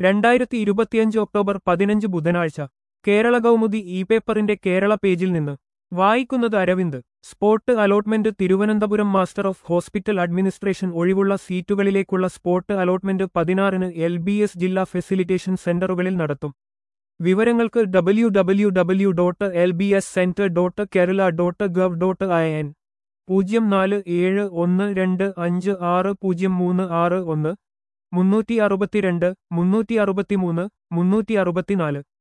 രണ്ടായിരത്തി ഇരുപത്തിയഞ്ച് ഒക്ടോബർ പതിനഞ്ച് ബുധനാഴ്ച കേരള കൗമുദി ഇ പേപ്പറിന്റെ കേരള പേജിൽ നിന്ന് വായിക്കുന്നത് Aravind spot allotment Thiruvananthapuram master of hospital administration ഒഴിവുള്ള സീറ്റുകളിലേക്കുള്ള സ്പോട്ട് അലോട്ട്മെന്റ് പതിനാറിന് എൽ ബി എസ് ജില്ലാ ഫെസിലിറ്റേഷൻ സെന്ററുകളിൽ നടത്തും വിവരങ്ങൾക്ക് W W W dot L B S centre dot Kerala dot gov dot I N പൂജ്യം നാല് ഏഴ് ഒന്ന് രണ്ട് അഞ്ച് ആറ് പൂജ്യം മൂന്ന് ആറ് ഒന്ന് മുന്നൂറ്റി അറുപത്തിരണ്ട് മുന്നൂറ്റി അറുപത്തിമൂന്ന് മുന്നൂറ്റി അറുപത്തിനാല്